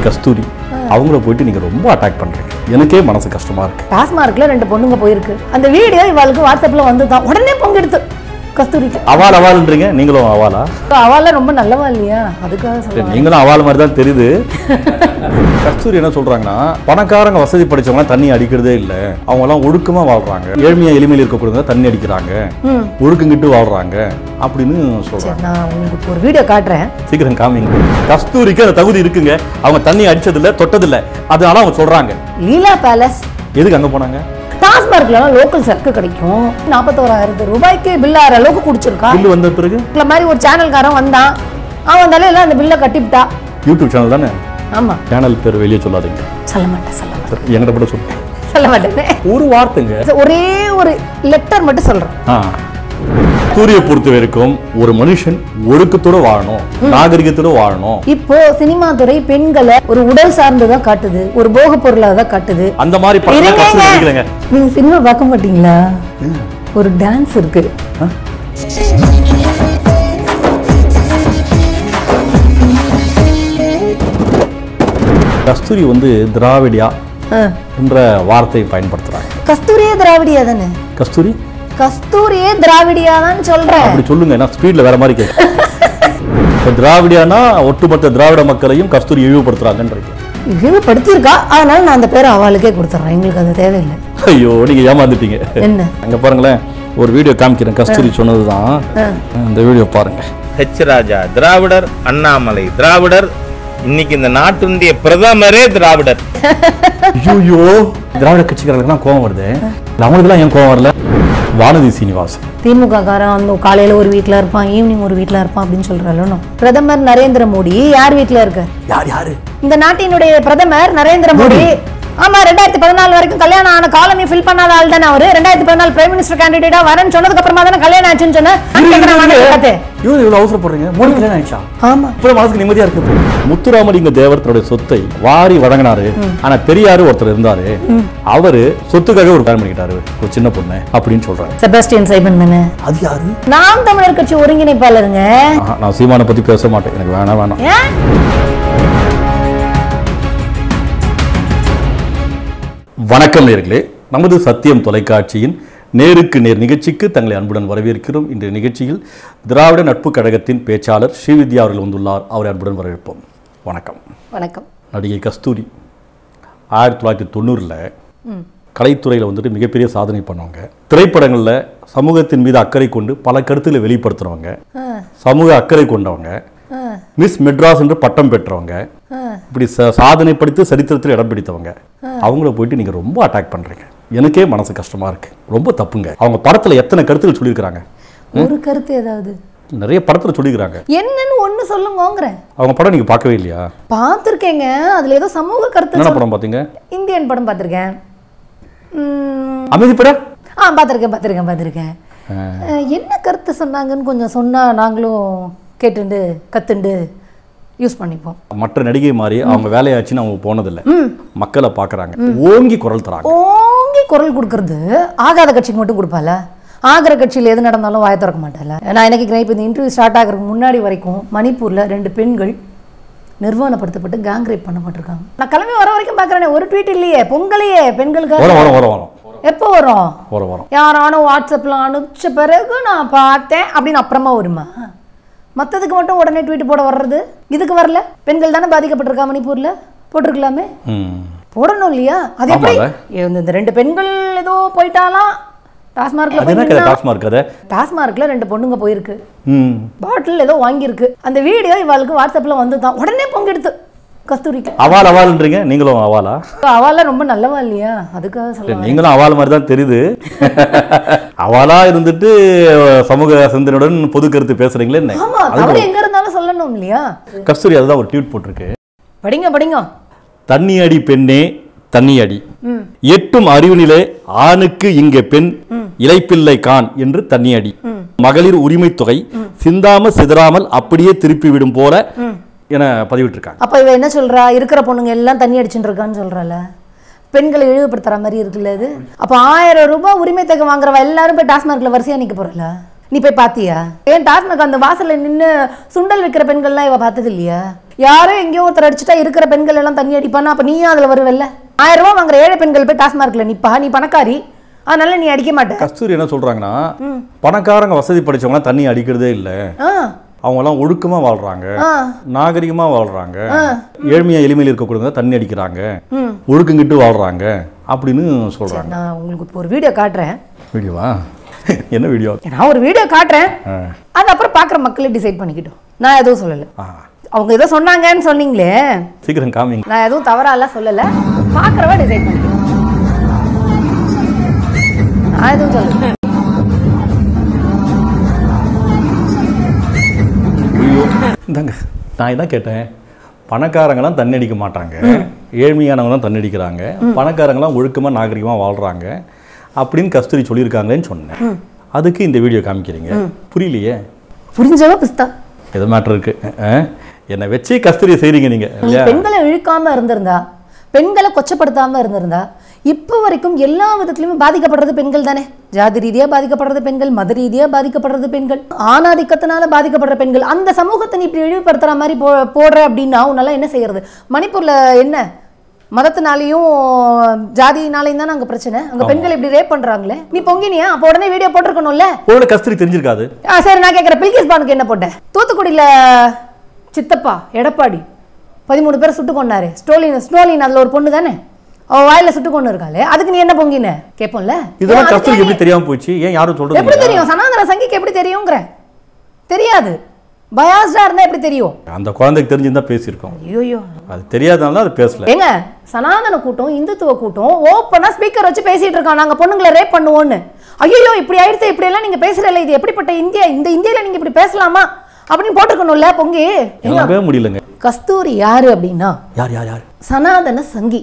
கஸ்தூரி அவங்கள போயிட்டு நீங்க ரொம்ப அட்டாக் பண்றீங்க எனக்கே மனசு கஷ்டமா இருக்கு டாஸ்மார்க்ல ரெண்டு பொண்ணுங்க போயிருக்கு அந்த வீடியோ இவாளுக்கு வாட்ஸ்அப்ல வந்துதான் உடனே பொங்கெடுத்து கஸ்தூரிக்கு அவால் அவால்ன்றீங்க நீங்களும் அவாலா அவள ரொம்ப நல்லவா இல்லையா அதுக்காக சரி, சொல்லுவாங்க நீங்களும் அவால் மாதிரி தான் தெரியுது கஸ்தூரி என்ன சொல்றாங்கன்னா பணக்காரங்க வசதி படிச்சவங்க தண்ணி அடிக்கிறதே இல்லை அவங்க எல்லாம் ஒழுக்கமா வாழ்றாங்க ஏழ்மையா எளிமையில் இருக்கக்கூடியவங்க தண்ணி அடிக்கிறாங்க ம் ஒழுக்கங்கிட்டு வாழ்றாங்க அப்படின்னு சொல்றாங்க சரி நான் உங்களுக்கு ஒரு வீடியோ காட்டுறேன் சீக்கிரம் காமிங்க கஸ்தூரிக்கு அந்த தகுதி இருக்குங்க அவங்க தண்ணி அடிச்சதில்ல தொட்டதில்ல அதனால அவங்க சொல்றாங்க லீலா பேலஸ் எதுக்கு அங்க போனாங்க டாஸ்மார்க்ல லோக்கல் சரக்கு கிடைக்கும் நாற்பத்தோராயிரத்து ரூபாய்க்கு பில் ஆகிற அளவுக்கு குடிச்சிருக்கா பில்லு வந்த பிறகு இந்த மாதிரி ஒரு சேனல்காரன் வந்தான் அவன் தலையில அந்த பில்லை கட்டிவிட்டா யூடியூப் சேனல் தானே ஆமா சேனல் பேர் வெளியே சொல்லாதீங்க சொல்ல மாட்டேன் சொல்ல மாட்டேன் சரி, என்கிட்ட கூட சொல்லுங்க சொல்ல மாட்டேன் ஒரு வார்த்தைங்க ஒரே ஒரு லெட்டர் மட்டும் சொல்றேன் ஆ. சூரிய பொறுத்த வரைக்கும் ஒரு மனுஷன் ஒழுக்கத்தோட வாழணும் நாகரிகத்தோட வாழணும் இப்போ சினிமா துறை பெண்களை ஒரு உடல் சார்ந்துதான் காட்டுது ஒரு போக பொருளா தான் காட்டுது அந்த மாதிரி படத்துல இருங்க. கஸ்தூரி நடிக்கலைங்க நீங்க சினிமா பார்க்க மாட்டீங்களா ஒரு டான்ஸ் இருக்கு கஸ்தூரி வந்து திராவிடியா ஆ. என்ற வார்த்தையை பயன்படுத்துறாங்க கஸ்தூரியே திராவிடியா தானே கஸ்தூரி கஸ்தூரியே திராவிடியா தான் சொல்றேன் அப்படி சொல்லுங்க நான் ஸ்பீட்ல வேற மாதிரி கேட்க இப்போ திராவிடியானா ஒட்டுமொத்த திராவிட மக்களையும் கஸ்தூரி இழிவுபடுத்துறாங்கன்றீங்க இழிவுபடுத்தியிருக்கா அதனால நான் அந்த பேரை அவளுக்கே கொடுத்துட்றேன் எங்களுக்கு அது தேவையில்லை ஐயோ நீங்க ஏமாந்துட்டீங்க என்ன அங்க பாருங்களேன் ஒரு வீடியோ காமிக்கிறேன் கஸ்தூரி சொன்னதுதான் இந்த வீடியோ பாருங்க ஹெச் ராஜா திராவிடர் அண்ணாமலை திராவிடர் இன்னைக்கு இந்த நாட்டுடைய பிரதமரே திராவிடர் ஐயோ திராவிட கட்சிக்காரர்களுக்கு கோவம் வருது அவங்களுக்குலாம் ஏன் கோவம் வரல வானதி சீனிவாசன் திமுக காரன் அந்த காலையில ஒரு வீட்ல இருப்பான் ஈவினிங் ஒரு வீட்ல இருப்பான் அப்படின்னு சொல்றாலும் பிரதமர் நரேந்திர மோடி யார் வீட்ல இருக்க யார் யாரு இந்த நாட்டினுடைய பிரதமர் நரேந்திர மோடி ஆமா ரெண்டாயிரத்தி பதினாலு வரைக்கும் கல்யாணம் ஆன காலமே ஃபில் பண்ணாத ஆள் தானே அவரு ரெண்டாயிரத்தி பதினாலு பிரைம் மினிஸ்டர் கேண்டிடேட்டா வரேன்னு சொன்னதுக்கு அப்புறமா தானே கல்யாணம் ஆச்சுன்னு சொன்னேன் நான் கேட்கிறேன் வாங்க பார்த்து. இவ்வளவு இவ்வளவு அவசரப்படுறீங்க மோடி கல்யாணம் ஆயிடுச்சா ஆமா இப்போ மனசுக்கு நிம்மதியா இருக்கு முத்துராமலிங்க தேவர் தன்னுடைய சொத்தை வாரி வழங்கினாரு ஆனா பெரியாரு ஒருத்தர் இருந்தாரு அவரு சொத்துக்காக ஒரு கல்யாணம் பண்ணிக்கிட்டாரு ஒரு சின்ன பொண்ணு அப்படின்னு சொல்றாரு செபாஸ்டியன் சைமன் தானே அது யாரு நாம் தமிழர் கட்சி ஒருங்கிணைப்பாளருங்க ஆஹா, நான் சீமானை பத்தி பேச மாட்டேன் எனக்கு வேணாம் வேணாம் ஏன் வணக்கம் நேர்களே நமது சத்தியம் தொலைக்காட்சியின் நேருக்கு நேர் நிகழ்ச்சிக்கு தங்களை அன்புடன் வரவேற்கிறோம் இன்றைய நிகழ்ச்சியில் திராவிட நட்பு கழகத்தின் பேச்சாளர் ஸ்ரீவித்யா அவர்கள் வந்துள்ளார் அவரை அன்புடன் வரவேற்போம் வணக்கம் வணக்கம் நடிகை கஸ்தூரி ஆயிரத்தி தொள்ளாயிரத்தி தொண்ணூறில் கலைத்துறையில் வந்துட்டு மிகப்பெரிய சாதனை பண்ணவங்க திரைப்படங்களில் சமூகத்தின் மீது அக்கறை கொண்டு பல கருத்துக்களை வெளிப்படுத்துறவங்க சமூக அக்கறை கொண்டவங்க மிஸ் மெட்ராஸ் என்று பட்டம் பெற்றவங்க இப்படி ச சாதனை படித்து சரித்திரத்தில் இடம் பிடித்தவங்க அவங்கள போயிட்டு நீங்கள் ரொம்ப அட்டாக் பண்ணுறீங்க எனக்கே மனசு கஷ்டமாக இருக்கு ரொம்ப தப்புங்க அவங்க படத்தில் எத்தனை கருத்துக்கள் சொல்லியிருக்கிறாங்க ஒரு கருத்து ஏதாவது நிறைய படத்தில் சொல்லியிருக்கிறாங்க என்னன்னு ஒண்ணு சொல்லுங்கோங்கிறேன் அவங்க படம் நீங்கள் பார்க்கவே இல்லையா பார்த்துருக்கேங்க அதுல ஏதோ சமூக கருத்து என்னென்ன சொல்- படம் பார்த்தீங்க இந்தியன் படம் பார்த்துருக்கேன் ம், அமைதிப்படம் ஆ பார்த்துருக்கேன் பார்த்துருக்கேன் பார்த்துருக்கேன் அஹ், என்ன கருத்து சொன்னாங்கன்னு கொஞ்சம் சொன்னா நாங்களும் கேட்டுண்டு கத்துண்டு யூஸ் பண்ணிப்போம் மற்ற நடிகை மாதிரி அவங்க வேலையாச்சுன்னு அவங்க போனதில்லை மக்களை பார்க்குறாங்க ஓங்கி குரல் தராங்க ஓங்கி குரல் கொடுக்கறது ஆகாத கட்சிக்கு மட்டும் கொடுப்பால ஆகிற கட்சியில் எது நடந்தாலும் வாய திறக்க மாட்டால நான் எனக்கு இப்போ இந்த இன்டர்வியூ ஸ்டார்ட் ஆகிறதுக்கு முன்னாடி வரைக்கும் மணிப்பூரில் ரெண்டு பெண்கள் நிர்வாணப்படுத்தப்பட்டு கேங் ரேப் பண்ணப்பட்டிருக்காங்க நான் கிளம்பி வர வரைக்கும் பார்க்குறேனே ஒரு ட்வீட் இல்லையே பொங்கலையே பெண்களுக்கு வரும் வரும் வரும் வரும் எப்போ வரும் வரும் வரும் யாரானும் வாட்ஸ்அப்பில் அனுப்பிச்ச பிறகு நான் பார்த்தேன் அப்படின்னு அப்புறமா வருமா மற்றதுக்கு மட்டும் உடனே ட்வீட் போட வர்றது இதுக்கு வரல பெண்கள் தானே பாதிக்கப்பட்டிருக்கா மணிப்பூரில் போட்டிருக்கலாமே ம் போடணும் இல்லையா அது எப்படி ஆமால. இந்த- இந்த ரெண்டு பெண்கள் ஏதோ போயிட்டாலாம் டாஸ்மார்க்ல அது என்ன போய் கதை நின்னா- டாஸ்மார்க் கதை டாஸ்மார்க்ல ரெண்டு பொண்ணுங்க போயிருக்கு ம் பாட்டில் ஏதோ வாங்கியிருக்கு அந்த வீடியோ இவளுக்கு வாட்ஸ்அப்ல வந்து தான் உடனே பொங்கெடுத்து கஸ்தூரிக்கு அவால் அவால்ன்றீங்க நீங்களும் அவாலா அவள ரொம்ப நல்லவா இல்லையா அதுக்காக இல்ல, சொல்ல நீங்களும் அவால் மாதிரி தான் தெரியுது அவாலா இருந்துட்டு சமூக சிந்தனையுடன் பொது கருத்து பேசுறீங்களே என்ன ஆமா தவறு எங்க இருந்தாலும் சொல்லணும் இல்லையா கஸ்தூரி அதுதான் ஒரு ட்வீட் போட்டிருக்கு படிங்க படிங்க தண்ணி அடி பெண்ணே தண்ணி அடி எட்டும் அறிவுநிலை ஆணுக்கு இங்கே பெண் இலைப்பிள்ளை கான் என்று தண்ணி அடி மகளிர் உரிமை தொகை சிந்தாம சிதறாமல் அப்படியே திருப்பி விடும் போல என பதிவிட்டிருக்காங்க அப்ப இவ என்ன சொல்றா இருக்கிற பொண்ணுங்க எல்லாம் தண்ணி அடிச்சுட்டு இருக்கான்னு சொல்றால பெண்களை இழிவுபடுத்துற மாதிரி இருக்குல்ல இது அப்ப ஆயிரம் ரூபாய் உரிமை தொகை வாங்குறவ எல்லாரும் போய் டாஸ்மார்க்ல வரிசையா நிக்க போறல நீ போய் பாத்தியா ஏன் டாஸ்மாக் அந்த வாசல்ல நின்னு சுண்டல் விற்கிற பெண்கள்லாம் இவ பார்த்தது இல்லையா யாரோ எங்கேயோ ஒருத்தர் அடிச்சுட்டா இருக்கிற பெண்கள் எல்லாம் தண்ணி அடிப்பானா அப்ப நீயும் அதுல வருவல்ல ஆயிரம் ரூபாய் வாங்குற ஏழை பெண்கள் போய் டாஸ்மார்க்ல நிப்பா நீ பணக்காரி அதனால நீ அடிக்க மாட்ட கஸ்தூரி என்ன சொல்றாங்கன்னா பணக்காரங்க வசதி படிச்சவங்க தண்ணி அடிக்கிறதே இல்ல ஆ அவங்க எல்லாம் ஒழுக்கமா வாழ்றாங்க ஆ நாகரிகமா வாழ்றாங்க ஏழ்மையா எளிமையில் இருக்கக்கூடியவங்க தான் தண்ணி அடிக்கிறாங்க ஒழுக்கங்கிட்டு வாழ்றாங்க அப்படின்னு சொல்றாங்க நான் உங்களுக்கு இப்போ ஒரு வீடியோ காட்டுறேன் வீடியோவா என்ன வீடியோ நான் ஒரு வீடியோ காட்டுறேன் ஆ. அது அப்புறம் பார்க்குற மக்களே டிசைட் பண்ணிக்கிட்டோம் நான் எதுவும் சொல்லலை ஆ, அவங்க ஏதோ சொன்னாங்கன்னு சொன்னீங்களே சீக்கிரம் காமிங்க நான் எதுவும் தவறாலாம் சொல்லலை பார்க்குறவ டிசைட் பண்ணிக்கிட்டோம் நான் எதுவும் சொல்லலை ஐயோ இந்தாங்க நான் இதான் கேட்டேன் பணக்காரங்களாம் தண்ணி அடிக்க மாட்டாங்க ஏழ்மையானவங்க தான் தண்ணி அடிக்கிறாங்க பணக்காரங்களாம் ஒழுக்கமா நாகரிகமா வாழ்றாங்க அப்படின்னு கஸ்தூரி சொல்லியிருக்காங்கன்னு சொன்னேன் அதுக்கு இந்த வீடியோ காமிக்கிறீங்க புரியலையே புரிஞ்சவ பிஸ்தா எது மேட்டர் இருக்கு அஹ், என்னை வச்சு கஸ்தூரி செய்றீங்க நீங்க நீ இல்லையா பெண்களை இழுக்காம இருந்திருந்தா பெண்களை கொச்சப்படுத்தாம இருந்திருந்தா இப்போ வரைக்கும் எல்லா விதத்துலயுமே பாதிக்கப்படுறது பெண்கள் தானே ஜாதி ரீதியா பாதிக்கப்படுறது பெண்கள் மத ரீதியா பாதிக்கப்படுறது பெண்கள் ஆணாதிக்கத்தினால பாதிக்கப்படுற பெண்கள் அந்த சமூகத்தை நீ இப்படி இழிவுபடுத்துற மாதிரி போ போடுற அப்படின்னா உன்னால என்ன செய்யறது மணிப்பூர்ல என்ன மதத்தினாலையும் ஜாதியினாலையும் தானே அங்க பிரச்சனை அங்க பெண்கள் இப்படி ரேப் பண்றாங்களே நீ பொங்கினியா அப்போ உடனே வீடியோ போட்டிருக்கணும்ல உங்களோட கஸ்தூரி தெரிஞ்சிருக்காது ஆ சரி நான் கேட்குறேன் பில்கிஸ் பானுக்கு என்ன போட்டேன் தூத்துக்குடியில் சித்தப்பா எடப்பாடி பதிமூணு பேரை சுட்டு கொண்டாரு ஸ்டோலின் ஸ்டோலின் அதில் ஒரு பொண்ணு தானே அவ வாயில சுட்டு கொண்டு இருக்காளே அதுக்கு நீ என்ன பொங்கின கேட்போம்ல இதெல்லாம் ஏன் கஸ்தூரிக்கு அதுக்கு எப்படி தெரியாம போச்சு ஏன் யாரும் சொல்றது எப்படி இல்லையா? தெரியும் சனாதன சங்கிக்கு எப்படி தெரியுங்கிற தெரியாது பயாஸ்டா இருந்தா எப்படி தெரியும் அந்த குழந்தைக்கு தெரிஞ்சிருந்தா பேசியிருக்கோம் ஐயோ அது தெரியாதனால அது பேசல ஏங்க சனாதன கூட்டம் இந்துத்துவ கூட்டம் ஓப்பனா ஸ்பீக்கர் வச்சு பேசிட்டு இருக்கான் நாங்க பொண்ணுங்களை ரேப் பண்ணுவோன்னு ஐயோ இப்படி ஆயிடுச்சு இப்படி எல்லாம் நீங்க பேசுறல இது எப்படிப்பட்ட இந்தியா இந்த இந்தியால நீங்க இப்படி பேசலாமா அப்படின்னு போட்டிருக்கணும்ல பொங்கி ஏங்க, நம்பவே முடியலங்க கஸ்தூரி யாரு அப்படின்னா யார் யார் யார் சனாதன சங்கி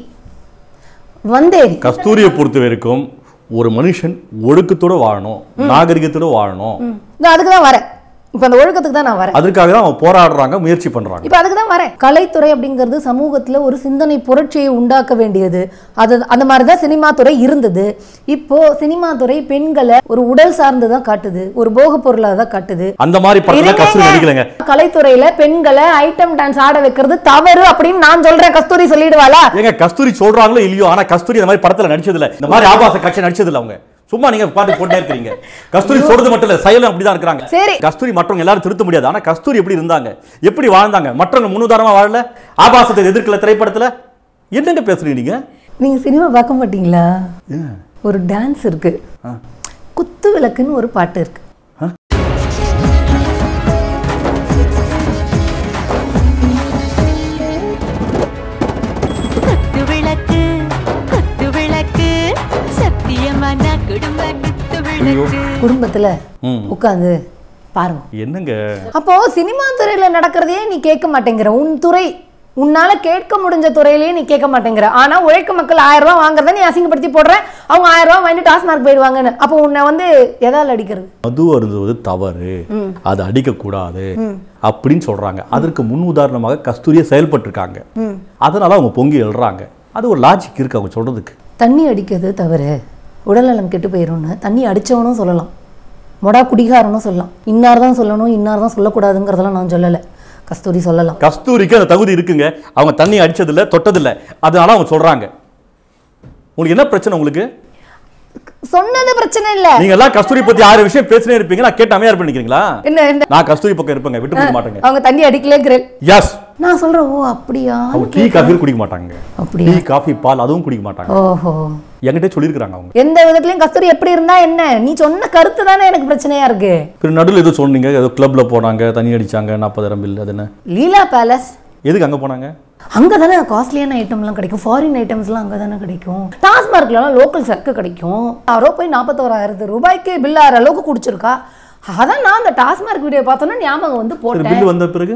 வந்தேரி கஸ்தூரியை பொறுத்த வரைக்கும் ஒரு மனுஷன் ஒழுக்கத்தோட வாழணும் நாகரிகத்தோட வாழணும் நான் அதுக்கு தான் வரேன் இப்போ அந்த ஒழுக்கத்துக்கு தான் நான் வரேன் அதுக்காக தான் அவங்க போராடுறாங்க முயற்சி பண்றாங்க இப்போ அதுக்கு தான் வரேன் கலைத்துறை அப்படிங்கிறது சமூகத்துல ஒரு சிந்தனை புரட்சியை உண்டாக்க வேண்டியது அது அந்த மாதிரி தான் சினிமா துறை இருந்தது இப்போ சினிமா துறை பெண்களை ஒரு உடல் சார்ந்து தான் காட்டுது ஒரு போக பொருளாக தான் காட்டுது அந்த மாதிரி படத்துல கஸ்தூரி நடிக்கலங்க கலைத்துறையில பெண்களை ஐட்டம் டான்ஸ் ஆட வைக்கிறது தவறு அப்படின்னு நான் சொல்றேன் கஸ்தூரி சொல்லிடுவாளா ஏங்க கஸ்தூரி சொல்றாங்களோ இல்லையோ ஆனா கஸ்தூரி இந்த மாதிரி படத்துல நடிச்சது இல்ல இந்த மாதிரி ஆபாச காட்சி நடிச்சது இல்ல அவங்க சும்மா நீங்க பாட்டு போட்டே இருக்கீங்க கஸ்தூரி சொல்றது மட்டும் இல்ல செயலும் அப்படிதான் இருக்கிறாங்க சரி. கஸ்தூரி மற்றவங்க எல்லாரும் திருத்த முடியாது ஆனா கஸ்தூரி எப்படி இருந்தாங்க எப்படி வாழ்ந்தாங்க மற்றவங்க முன்னுதாரணமா வாழல ஆபாசத்தை எதிர்க்கல திரைப்படத்துல என்னங்க பேசுறீங்க நீங்க நீங்க சினிமா பார்க்க மாட்டீங்களா ஏன்? ஒரு டான்ஸ் இருக்கு ஆ. குத்து விளக்குன்னு ஒரு பாட்டு இருக்கு குத்து விளக்கு குத்து விளக்கு சத்தியமான குடும்ப குத்து விளக்கு குடும்பத்துல ம். உட்காந்து பாருங்க என்னங்க அப்போ சினிமா துறையில நடக்கிறதையே நீ கேட்க மாட்டேங்கிற உன் துறை உன்னால கேட்க முடிஞ்ச துறையிலேயே நீ கேட்க மாட்டேங்கிற ஆனா உழைக்க மக்கள் ஆயிரம் ரூபாய் வாங்குறத நீ அசிங்கப்படுத்தி போடுற அவங்க ஆயிரம் ரூபாய் வாங்கிட்டு டாஸ்மார்க் போயிடுவாங்கன்னு அப்போ உன்னை வந்து எதால அடிக்கிறது மது அருந்துவது தவறு அது அடிக்கக்கூடாது அப்படின்னு சொல்றாங்க அதற்கு முன் உதாரணமாக கஸ்தூரியை செயல்பட்டிருக்காங்க அதனால அவங்க பொங்கி எழுறாங்க அது ஒரு லாஜிக் இருக்கு அவங்க சொல்றதுக்கு தண்ணி அடிக்கிறது தவிர உடல்நலம் கெட்டு போயிரும்னு தண்ணி அடிச்சவனும் சொல்லலாம் மொடா குடிகாரனும் சொல்லலாம் இன்னார் தான் சொல்லணும் இன்னார் தான் சொல்லக்கூடாதுங்கிறதெல்லாம் நான் சொல்லலை கஸ்தூரி சொல்லலாம் கஸ்தூரிக்கு அந்த தகுதி இருக்குங்க அவங்க தண்ணி அடிச்சதில்ல தொட்டதில்ல அதனால அவங்க சொல்றாங்க உங்களுக்கு என்ன பிரச்சனை உங்களுக்கு சொன்னது பிரச்சனை இல்ல நீங்க எல்லாம் கஸ்தூரி பத்தி ஆறு விஷயம் பேசினே இருப்பீங்க நான் கேட்டு அமையார் பண்ணிக்கிறீங்களா என்ன என்ன நான் கஸ்தூரி பக்கம் இருப்பேங்க விட்டு கொடுக்க மாட்டேங்க அவங்க தண்ணி அடிக்கலேங்கிறேன் எஸ் நான் சொல்றேன் ஓ அப்படியா அவங்க டீ காஃபி குடிக்க மாட்டாங்க அப்படியா டீ காஃபி பால் அதுவும் குடிக்க மாட்டாங்க ஓஹோ என்கிட்ட சொல்லியிருக்கிறாங்க அவங்க எந்த விதத்துலயும் கஸ்தூரி எப்படி இருந்தா என்ன நீ சொன்ன கருத்து தானே எனக்கு பிரச்சனையா இருக்கு பிறகு நடுவில் ஏதோ சொன்னீங்க ஏதோ கிளப்ல போனாங்க தண்ணி அடிச்சாங்க நாற்பதாயிரம் பில் அது என்ன லீலா பேலஸ் எதுக்கு அங்க போனாங்க அங்க தானே காஸ்ட்லியான ஐட்டம்லாம் கிடைக்கும் ஃபாரின் ஐட்டம்ஸ்லாம் அங்க தானே கிடைக்கும் டாஸ்மார்க்லாம் லோக்கல் சரக்கு கிடைக்கும் யாரோ போய் நாற்பத்தோராயிரத்து ரூபாய்க்கு பில் ஆகிற அளவுக்கு குடிச்சிருக்கா அதான் நான் அந்த டாஸ்மார்க் வீடியோ பார்த்தோன்னா ஞாபகம் வந்து சரி போட்டேன் பில் வந்த பிறகு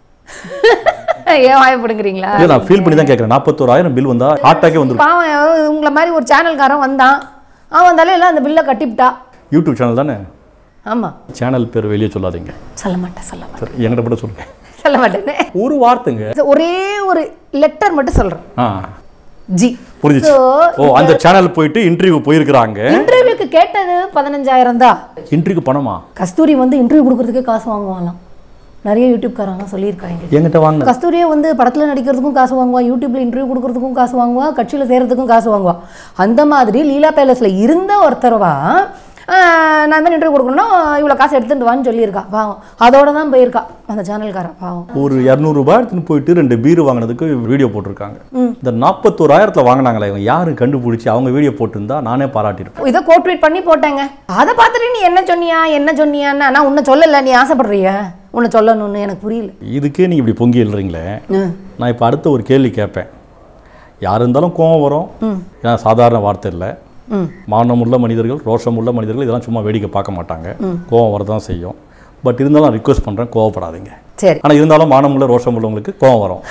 ஏன் வாயப்படுங்கிறீங்களா இல்ல நான் ஃபீல் பண்ணி தான் கேட்குறேன் நாற்பத்தோராயிரம் பில் வந்தா ஹார்ட்டாக்கே வந்துடும் பாவம் உங்களை மாதிரி ஒரு சேனல்காரன் வந்தான் அவன் வந்தாலும் எல்லாம் அந்த பில்லை கட்டிவிட்டா யூடியூப் சேனல் தானே ஆமா சேனல் பேர் வெளியே சொல்லாதீங்க சொல்ல மாட்டேன் சொல்ல மாட்டேன் சரி என்கிட்ட மட்டும் சொல்லுங்க சொல்ல மாட்டேனே ஒரு வார்த்தைங்க ஒரே ஒரு லெட்டர் மட்டும் சொல்றேன் ஆ ஜி புரிஞ்சுச்சு So, ஓ அந்த சேனல் போயிட்டு இன்டர்வியூ போயிருக்கிறாங்க இன்டர்வியூக்கு கேட்டது பதினஞ்சாயிரம் தான் இன்டர்வியூக்கு பணமா கஸ்தூரி வந்து இன்டர்வியூ கொடுக்கறதுக்கே காசு வாங்குவாங்களாம் நிறைய யூடியூப்காரங்க சொல்லியிருக்காங்க என்கிட்ட வாங்க கஸ்தூரியே வந்து படத்தில் நடிக்கிறதுக்கும் காசு வாங்குவா யூடியூப்ல இன்டர்வியூ கொடுக்கறதுக்கும் காசு வாங்குவா கட்சியில் சேர்றதுக்கும் காசு வாங்குவா அந்த மாதிரி லீலா பேலஸில் இருந்த ஒருத்தரவா ஆஹ், நான் இந்த மாதிரி இன்டர்வியூ கொடுக்கணும்னா இவ்வளோ காசு எடுத்துட்டு வான்னு சொல்லியிருக்கா பாவம் அதோட தான் போயிருக்கா அந்த சேனல்காரா பாவம் ஒரு இரநூறுபா எடுத்துன்னு போயிட்டு ரெண்டு பீர் வாங்கினதுக்கு வீடியோ போட்டிருக்காங்க இந்த நாற்பத்தோராயிரத்தில் வாங்கினாங்களே இவங்க யாரும் கண்டுபிடிச்சி அவங்க வீடியோ போட்டிருந்தா நானே பாராட்டியிருப்பேன் இதை கோட் ட்வீட் பண்ணி போட்டேங்க அதை பார்த்துட்டு நீ என்ன சொன்னியா என்ன சொன்னியான்னு நான் உன்னை சொல்லலை நீ ஆசைப்படுறிய உன்னை சொல்லணும்னு எனக்கு புரியல இதுக்கே நீங்கள் இப்படி பொங்கி எழுறீங்களே நான் இப்போ அடுத்த ஒரு கேள்வி கேட்பேன் யார் இருந்தாலும் கோவம் வரும் ஏன்னா சாதாரண வார்த்தை இல்லை மானமுள்ள மனிதர்கள் ரோஷமுள்ள மனிதர்கள் இதெல்லாம் சும்மா வேடிக்கை பார்க்க மாட்டாங்க கோவம் வரதான் செய்யும் பட் இருந்தாலும் ரிக்வெஸ்ட் பண்ணுறேன் கோவப்படாதீங்க சரி ஆனால் இருந்தாலும் மானமுள்ள ரோஷம் உள்ளவங்களுக்கு கோவம் வரும்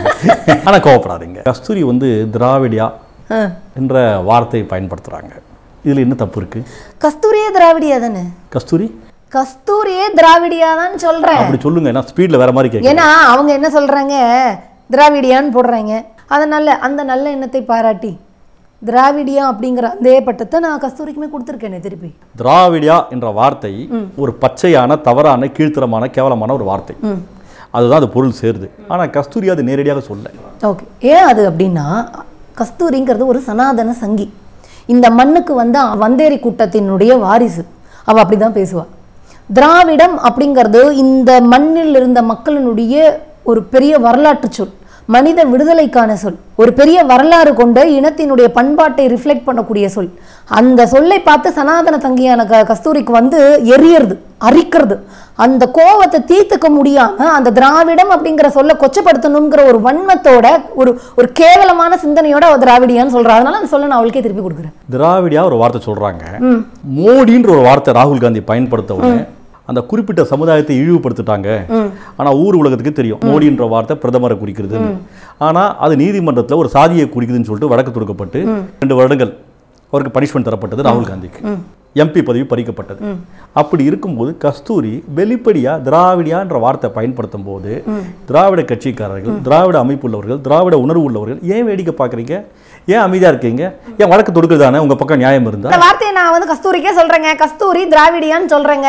ஆனால் கோவப்படாதீங்க கஸ்தூரி வந்து திராவிடியா ஆ. என்ற வார்த்தையை பயன்படுத்துகிறாங்க இதில் என்ன தப்பு இருக்குது கஸ்தூரியே திராவிடியா தானே கஸ்தூரி கஸ்தூரியே திராவிடியா தான் சொல்கிறேன் அப்படி சொல்லுங்க ஏன்னா ஸ்பீடில் வேற மாதிரி கேட்குறேன் ஏன்னா அவங்க என்ன சொல்றாங்க திராவிடியான்னு போடுறாங்க அதனால அந்த நல்ல எண்ணத்தை பாராட்டி திராவிடியா அப்படிங்கிற அதே பட்டத்தை நான் கஸ்தூரிக்குமே கொடுத்துருக்கேனே திருப்பி திராவிடியா என்ற வார்த்தை ஒரு பச்சையான தவறான கீழ்த்தரமான கேவலமான ஒரு வார்த்தை அதுதான் அது பொருள் சேருது ஆனால் கஸ்தூரி அது நேரடியாக சொல்ல ஓகே ஏன் அது அப்படின்னா கஸ்தூரிங்கிறது ஒரு சனாதன சங்கி இந்த மண்ணுக்கு வந்த வந்தேரி கூட்டத்தினுடைய வாரிசு அவ அப்படிதான் பேசுவா திராவிடம் அப்படிங்கிறது இந்த மண்ணில் இருந்த மக்களினுடைய ஒரு பெரிய வரலாற்று சொல் மனித விடுதலைக்கான சொல் ஒரு பெரிய வரலாறு கொண்ட இனத்தினுடைய பண்பாட்டை ரிஃப்ளெக்ட் பண்ணக்கூடிய சொல் அந்த சொல்லை பார்த்து சனாதன தங்கியான க கஸ்தூரிக்கு வந்து எரியறது அரிக்கிறது அந்த கோவத்தை தீர்த்துக்க முடியாம அந்த திராவிடம் அப்படிங்கிற சொல்ல கொச்சப்படுத்தணுங்கிற ஒரு வன்மத்தோட ஒரு ஒரு கேவலமான சிந்தனையோட அவ திராவிடியான்னு சொல்றா அதனால அந்த சொல்ல நான் அவளுக்கே திருப்பி கொடுக்குறேன் திராவிடியா ஒரு வார்த்தை சொல்றாங்க மோடின்ற ஒரு வார்த்தை ராகுல் காந்தி பயன்படுத்த உடனே அந்த குறிப்பிட்ட சமுதாயத்தை இழிவுபடுத்திட்டாங்க ஆனா ஊர் உலகத்துக்கு தெரியும் மோடின்ற வார்த்தை பிரதமரை குறிக்கிறது ஆனா அது நீதிமன்றத்துல ஒரு சாதியை குறிக்குதுன்னு சொல்லிட்டு வழக்கு தொடுக்கப்பட்டு ரெண்டு வருடங்கள் அவருக்கு பனிஷ்மெண்ட் தரப்பட்டது ராகுல் காந்திக்கு எம்பி பதவி பறிக்கப்பட்டது அப்படி இருக்கும்போது கஸ்தூரி வெளிப்படையா திராவிடியான்ற வார்த்தை பயன்படுத்தும் போது திராவிட கட்சிக்காரர்கள் திராவிட அமைப்பு உள்ளவர்கள் திராவிட உணர்வு உள்ளவர்கள் ஏன் வேடிக்கை பார்க்குறீங்க ஏன் அமைதியா இருக்கீங்க ஏன் வழக்கு தொடுக்குதானே உங்க பக்கம் நியாயம் இருந்தா இந்த வார்த்தையை நான் வந்து கஸ்தூரிக்கே சொல்றேங்க கஸ்தூரி திராவிடியான்னு சொல்றேங்க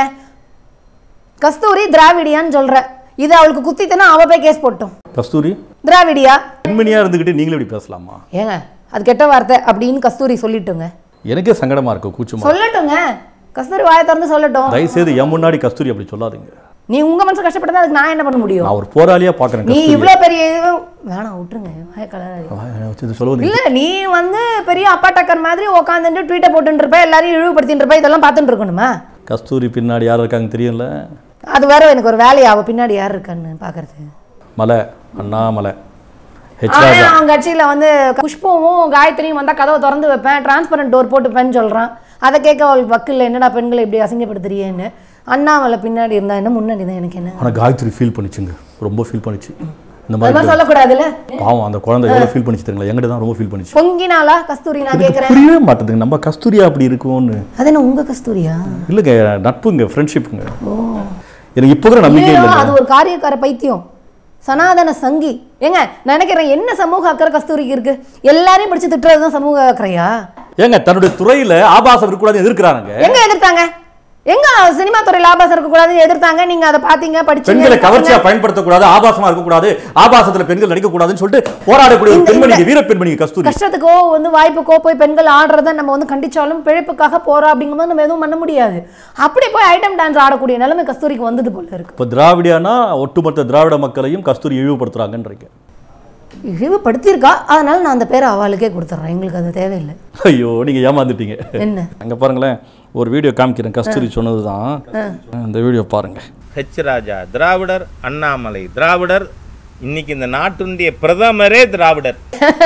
கஸ்தூரி திராவிடியான்னு சொல்றேன் இது அவளுக்கு குத்தித்தனா அவ போய் கேஸ் போட்டோம் கஸ்தூரி திராவிடியா பெண்மணியா இருந்துகிட்டு நீங்களும் இப்படி பேசலாமா ஏங்க அது கெட்ட வார்த்தை அப்படின்னு கஸ்தூரி சொல்லிட்டுங்க எனக்கே சங்கடமா இருக்கு கூச்சமா சொல்லட்டுங்க கஸ்தூரி வாயை திறந்து சொல்லட்டும் தயவுசெய்து என் முன்னாடி கஸ்தூரி அப்படி சொல்லாதீங்க நீ உங்க மனசு கஷ்டப்பட்டா அதுக்கு நான் என்ன பண்ண முடியும் நான் ஒரு போராளியா பார்க்கறேன் நீ கஸ்தூரி இவ்ளோ பெரிய இது- வேணாம் விட்டுருங்க வாயை கலராதீங்க. இது சொல்லுவது இல்ல நீ வந்து பெரிய அப்பா டக்கர் மாதிரி உட்காந்துட்டு ட்வீட்டை போட்டுட்டு இருப்ப எல்லாரையும் இழிவுபடுத்திட்டு இருப்ப இதெல்லாம் பார்த்துட்டு இருக்கணுமா கஸ்தூரி பின்னாடி யார் இருக்காங்க தெரியல அது வேற எனக்கு ஒரு வேலையா அவ பின்னாடி யார் இருக்கான்னு பாக்குறது மலை அண்ணாமலை ஹெச் ஆனா ராஜா அவன் கட்சியில வந்து புஷ்பமும் காயத்ரியும் வந்தா கதவை திறந்து வைப்பேன் டிரான்ஸ்பரண்ட் டோர் போட்டுப்பேன்னு சொல்றான் அதை கேட்க அவளுக்கு வக்கில்ல என்னடா பெண்களை இப்படி அசிங்கப்படுத்துறியேன்னு அண்ணாமலை பின்னாடி இருந்தா என்ன முன்னாடி தான் எனக்கு என்ன ஆனா காயத்ரி ஃபீல் பண்ணிச்சுங்க ரொம்ப ஃபீல் பண்ணிச்சு இந்த அது மாதிரி மாதிரி சொல்லக்கூடாதுல்ல பாவம் அந்த குழந்தை எவ்வளவு ஃபீல் பண்ணிச்சு தெரியுங்களா எங்கிட்ட தான் ரொம்ப ஃபீல் பண்ணிச்சு பொங்கினாளா கஸ்தூரி நான் எனக்கு கேக்குறேன் புரியவே மாட்டேதுங்க நம்ம கஸ்தூரியா அப்படி இருக்கும்னு அது என்ன உங்க கஸ்தூரியா இல்லைங்க நட்புங்க ஃப்ரெண்ட்ஷிப்புங்க எனக்கு இப்போ கூட நம்பிக்கை ஐயோ, இல்லைங்க அது ஒரு காரியக்கார பைத்தியம் சனாதன சங்கி ஏங்க நான் நினைக்கிறேன் என்ன சமூக அக்கறை கஸ்தூரிக்கு இருக்கு எல்லாரையும் பிடிச்சு திட்டுறது தான் சமூக அக்கறையா ஏங்க தன்னுடைய துறையில ஆபாசம் இருக்கக்கூடாது எதிர்க்கிறாங்க எங்க எதிர்த்தாங்க எங்க சினிமா துறையில் ஆபாசம் இருக்கக்கூடாது எதிர்த்தாங்க நீங்க அதை பாத்தீங்க படிச்சீங்க பெண்களை பார்த்தீங்க. கவர்ச்சியா பயன்படுத்தக்கூடாது ஆபாசமா இருக்கக்கூடாது ஆபாசத்துல பெண்கள் நடிக்கக்கூடாதுன்னு சொல்லிட்டு போராடக்கூடிய ஒரு இந்த- பெண்மணிக்கு வீர பெண்மணிக்கு கஸ்தூரி கஷ்டத்துக்கோ வந்து வாய்ப்புக்கோ போய் பெண்கள் ஆடுறத நம்ம வந்து கண்டிச்சாலும் பிழைப்புக்காக போறோம் அப்படிங்கும்போது நம்ம எதுவும் பண்ண முடியாது அப்படி போய் ஐட்டம் டான்ஸ் ஆடக்கூடிய நிலைமை கஸ்தூரிக்கு வந்தது போல இருக்கு இப்போ திராவிடியானா ஒட்டுமொத்த திராவிட மக்களையும் கஸ்தூரி இழிவுபடுத்துறாங்கன்றீங்க இழிவுபடுத்தியிருக்கா அதனால நான் அந்த பேரை அவளுக்கே கொடுத்துட்றேன் எங்களுக்கு அது தேவையில்லை ஐயோ நீங்க ஏமாந்துட்டீங்க என்ன அங்க பாருங்களேன் ஒரு வீடியோ காமிக்கிறேன் கஸ்தூரி சொன்னதுதான் இந்த வீடியோ பாருங்க ஹெச் ராஜா திராவிடர் அண்ணாமலை திராவிடர் இன்னைக்கு இந்த நாட்டுடைய பிரதமரே திராவிடர்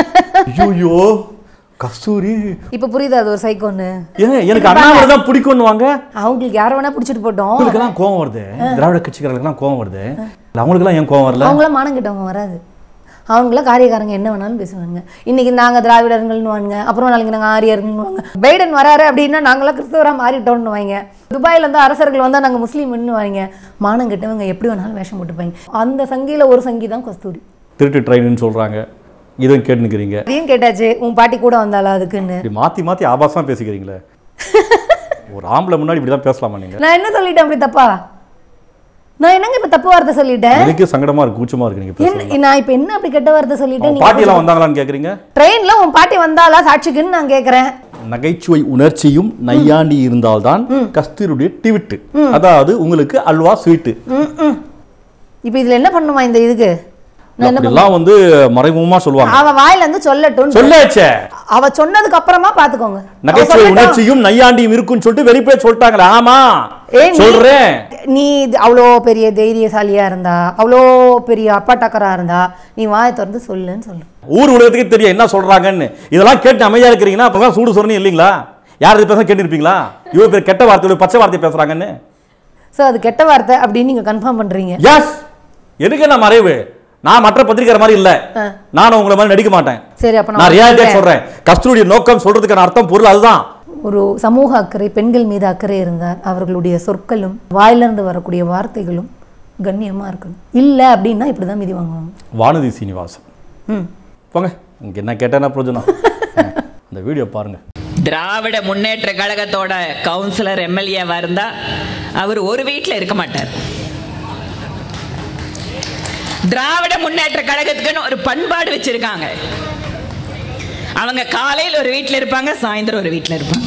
ஐயோ கஸ்தூரி இப்போ புரியுது அது ஒரு சைக்கோன்னு ஏங்க எனக்கு அண்ணாமலை தான் பிடிக்கும்னு வாங்க அவங்களுக்கு யாரை வேணா பிடிச்சிட்டு போட்டோம் உங்களுக்கெல்லாம் கோவம் வருது திராவிட கட்சிக்காரர்களுக்கெல்லாம் கோவம் வருது இல்ல அவங்களுக்கெல்லாம் ஏன் கோவம் வரல அவங்களாம் மானம் கிட்டவங்க வராது அவங்களாம் காரியக்காரங்க என்ன வேணாலும் பேசுவாங்க இன்னைக்கு நாங்க திராவிடர்கள்னு வாங்க அப்புறம் நாளைக்கு நாங்க ஆரியர்கள்னு வாங்க பைடன் வராரு அப்படின்னா நாங்களாம் கிறிஸ்தவரா மாறிட்டோம்னு வாங்க துபாயில இருந்து அரசர்கள் வந்தா நாங்க முஸ்லீம்னு வாங்க மானம் கெட்டவங்க எப்படி வேணாலும் வேஷம் போட்டுப்பாங்க அந்த சங்கில ஒரு சங்கி தான் கஸ்தூரி திருட்டு ட்ரெயின்னு சொல்றாங்க இதுவும் கேட்டுக்கிறீங்க அதையும் கேட்டாச்சு உன் பாட்டி கூட வந்தாளா அதுக்குன்னு இப்படி மாத்தி மாத்தி ஆபாசமா பேசிக்கிறீங்களே ஒரு ஆம்பளை முன்னாடி இப்படி தான் பேசலாமா நீங்க நான் என்ன சொல்லிட்டேன் அப்படி தப்பா நான் என்னங்க இப்ப தப்பு வார்த்தை சொல்லிட்டேன் எனக்கு சங்கடமா இருக்கு கூச்சமா இருக்கு நீங்க பேசுறது என்ன நான் இப்ப என்ன அப்படி கெட்ட வார்த்தை சொல்லிட்டேன் அவங்க நீங்க பாட்டி எல்லாம் வந்தாங்களான்னு கேக்குறீங்க ட்ரெயின்ல உன் பாட்டி வந்தாளா சாட்சிக்குன்னு நான் கேக்குறேன் நகைச்சுவை உணர்ச்சியும் நையாண்டி இருந்தால்தான் கஸ்தூரியுடைய டிவிட்டு அதாவது உங்களுக்கு அல்வா ஸ்வீட்டு ம், ம். இப்ப இதுல என்ன பண்ணுமா இந்த இதுக்கு நான் என்ன அப்படிலாம் வந்து மறைமுகமா சொல்லுவாங்க அவ வாயில இருந்து சொல்லட்டும் சொல்லாச்சே அவ சொன்னதுக்கு அப்புறமா பாத்துக்கோங்க அவ நகைச்சுவை சொல்லட்டும். உணர்ச்சியும் நையாண்டியும் இருக்குன்னு சொல்லிட்டு வெளிப்படையா சொல்லிட்டாங்களே ஆமா ஏய், நீ- சொல்றேன் நீ இது அவ்வளோ பெரிய தைரியசாலியா இருந்தா அவ்வளோ பெரிய அப்பாட்டக்கரா இருந்தா நீ வாயை திறந்து சொல்லுன்னு சொல்லு ஊர் உலகத்துக்கு தெரியும் என்ன சொல்றாங்கன்னு இதெல்லாம் கேட்டு அமைதியா இருக்கிறீங்கன்னா அப்பதான் சூடு சொரணி இல்லைங்களா யார் இது பேச கேட்டுருப்பீங்களா இவ்வளவு பேர் கெட்ட வார்த்தை பச்சை வார்த்தை பேசுறாங்கன்னு ஸோ அது கெட்ட வார்த்தை அப்படின்னு நீங்க கன்ஃபார்ம் பண்றீங்க எஸ் எதுக்கு என்ன மறைவு நான் மற்ற பத்திரிக்கிற மாதிரி இல்ல நானும் உங்களை மாதிரி நடிக்க மாட்டேன் சரி அப்ப நான் நான் ரியாலிட்டியா சொல்றேன். சொல்றேன் கஸ்தூரிய நோக்கம் சொல்றதுக்கான அர்த்தம் பொருள் அதுதான் ஒரு சமூக அக்கறை பெண்கள் மீது அக்கறை இருந்தால் அவர்களுடைய சொற்களும் வாயிலிருந்து வரக்கூடிய வார்த்தைகளும் கண்ணியமா இருக்கணும் இல்ல அப்படின்னா இப்படிதான் மிதி வாங்குவாங்க வானதி சீனிவாசன் ம் போங்க இங்க என்ன கேட்டேன்னா பிரயோஜனம் இந்த வீடியோ பாருங்க திராவிட முன்னேற்ற கழகத்தோட கவுன்சிலர் எம்எல்ஏவா இருந்தா அவர் ஒரு வீட்டில் இருக்க மாட்டார் திராவிட முன்னேற்ற கழகத்துக்குன்னு ஒரு பண்பாடு வச்சிருக்காங்க அவங்க காலையில் ஒரு வீட்டில் இருப்பாங்க சாயந்தரம் ஒரு வீட்டில் இருப்பாங்க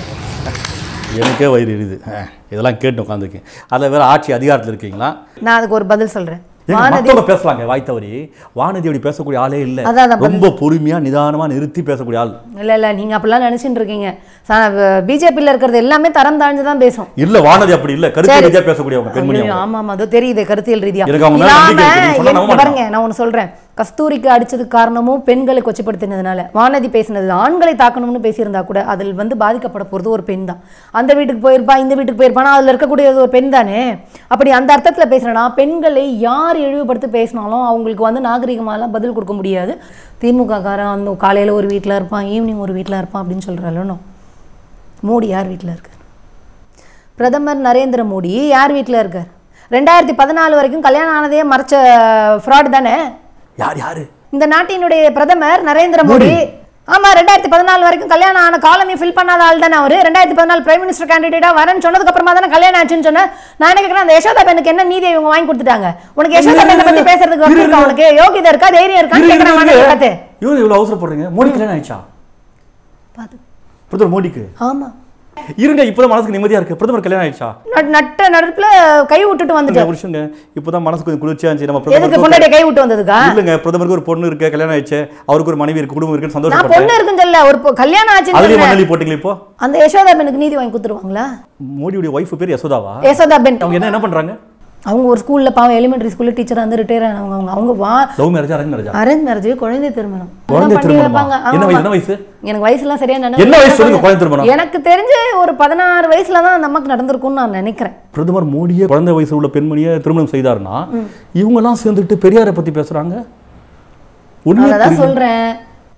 எனக்கே வயிறு எரியுது அஹ், இதெல்லாம் கேட்டு உட்காந்துருக்கேன் அதில் வேற ஆட்சி அதிகாரத்தில் இருக்கீங்களா நான் அதுக்கு ஒரு பதில் சொல்றேன் ஏங்க, வானதி மத்தவங்க பேசலாங்க வாய் தவறி வானதி அப்படி பேசக்கூடிய ஆளே இல்ல அதான், அதான் ரொம்ப பொறுமையா நிதானமா நிறுத்தி பேசக்கூடிய ஆள் இல்ல இல்ல நீங்க அப்படிலாம் நினைச்சிட்டு இருக்கீங்க பிஜேபியில் இருக்கிறது எல்லாமே தரம் தாழ்ந்து தான் பேசும் இல்ல வானதி அப்படி இல்ல கருத்து சரி. ரீதியா பேசக்கூடியவங்க பெண்மணி ஐயோ, அவங்க. ஆமா ஆமா அதோ தெரியுது கருத்தியல் ரீதியா எனக்கு அவங்க மேல இல்லாம நம்பிக்கை இருக்கு. நீங்க சொன்னா என்ன- நம்ப பாருங்க நான் ஒண்ணு சொல்றேன் கஸ்தூரிக்கு அடிச்சதுக்கு காரணமும் பெண்களை கொச்சப்படுத்தினதுனால வானதி பேசினது ஆண்களை தாக்கணும்னு பேசியிருந்தா கூட அதில் வந்து பாதிக்கப்பட போறது ஒரு பெண் தான் அந்த வீட்டுக்கு போயிருப்பா இந்த வீட்டுக்கு போயிருப்பானா அதுல இருக்கக்கூடியது ஒரு பெண் தானே அப்படி அந்த அர்த்தத்துல பேசுறேன்னா பெண்களை யார் இழிவுபடுத்தி பேசினாலும் அவங்களுக்கு வந்து நாகரிகமாலாம் பதில் கொடுக்க முடியாது திமுக காரன் அந்த காலையில ஒரு வீட்ல இருப்பான் ஈவினிங் ஒரு வீட்ல இருப்பான் அப்படின்னு சொல்றாலும் மோடி யார் வீட்ல இருக்கார் பிரதமர் நரேந்திர மோடி யார் வீட்ல இருக்கார் ரெண்டாயிரத்தி பதினாலு வரைக்கும் கல்யாணம் ஆனதையே மறைச்ச ஃப்ராட் தானே யார் யாரு இந்த நாட்டினுடைய பிரதமர் நரேந்திர மோடி ஆமா ரெண்டாயிரத்தி பதினாலு வரைக்கும் கல்யாணம் ஆன காலமே ஃபில் பண்ணாத ஆள் தானே அவரு ரெண்டாயிரத்தி பதினாலு பிரைம் மினிஸ்டர் கேண்டிடேட்டா வரேன்னு சொன்னதுக்கு அப்புறமா தானே கல்யாணம் ஆச்சுன்னு சொன்னேன் நான் என்ன கேட்கறேன் அந்த யசோதா பெண்ணுக்கு என்ன நீதியை இவங்க வாங்கி கொடுத்துட்டாங்க உனக்கு யசோதா பெண்ணை பத்தி பேசுறதுக்கு வக்கு இருக்கா உனக்கு யோகிதா இருக்கா தைரியம் இருக்கான்னு கேட்கறேன் வானதி பார்த்து இவரு இவ்வளவு அவசரப்படுறீங்க மோடி கல்யாணம் ஆயிடுச்சா பார்த்து பிரதமர் மோடிக்கு ஆமா இருங்க இப்பதான் மனசுக்கு நிம்மதியா இருக்கு பிரதமர் கல்யாணம் ஆயிடுச்சா நட்- நட்ட நடுப்புல கை விட்டுட்டு இந்த வந்துட்டேன் ஒரு விஷயங்க இப்பதான் மனசுக்கு கொஞ்சம் குளிர்ச்சியா இருந்துச்சு நம்ம எதுக்கு பிரதமருக்கு பொண்டாட்டிய கை விட்டு வந்ததுக்கா இல்லங்க பிரதமருக்கு ஒரு பொண்ணு இருக்கு கல்யாணம் ஆயிடுச்சு அவருக்கு ஒரு மனைவி இருக்கு குடும்பம் இருக்குன்னு நான் சந்தோஷப்பட்டேன் பொண்ணு இருக்குன்னு சொல்லல ஒரு பொ- கல்யாணம் ஆச்சுன்னு அதுலயும் சொன்னேன். மண்ணலி போட்டீங்களா இப்போ அந்த யசோதா பெண்ணுக்கு நீதி வாங்கி கொடுத்துருவாங்களா மோடியுடைய ஒய்ஃப் பேர் யசோதாவா யசோதா பெண் அவங்க என்ன என்ன பண்றாங்க அவங்க ஒரு ஸ்கூல்ல பாவம் எலிமெண்டரி ஸ்கூல்ல டீச்சரா வந்து ரிட்டையர் ஆனவங்க அவங்க அவங்க வா லவ் மேரேஜ் அரேஞ்ச் மேரேஜா அரேஞ்ச் மேரேஜ் குழந்தை திருமணம் குழந்தை அதெல்லாம் பண்ணி திருமணமா? வைப்பாங்க. என்ன ஆமா. வயசு, என்ன வயசு? எனக்கு வயசுலாம் சரியா என்ன வயசு சொல்லுங்க குழந்தை திருமணம்? எனக்கு தெரிஞ்சு ஒரு பதினாறு வயசுல தான் அந்த அம்மாக்கு நடந்திருக்கும்னு நான் நினைக்கிறேன் பிரதமர் மோடியே குழந்தை வயசு உள்ள பெண்மணியை திருமணம் செய்தாருன்னா இவங்க எல்லாம் சேர்ந்துட்டு பெரியாரை பத்தி பேசுறாங்க உண்மையா அதான் புரியல. சொல்றேன்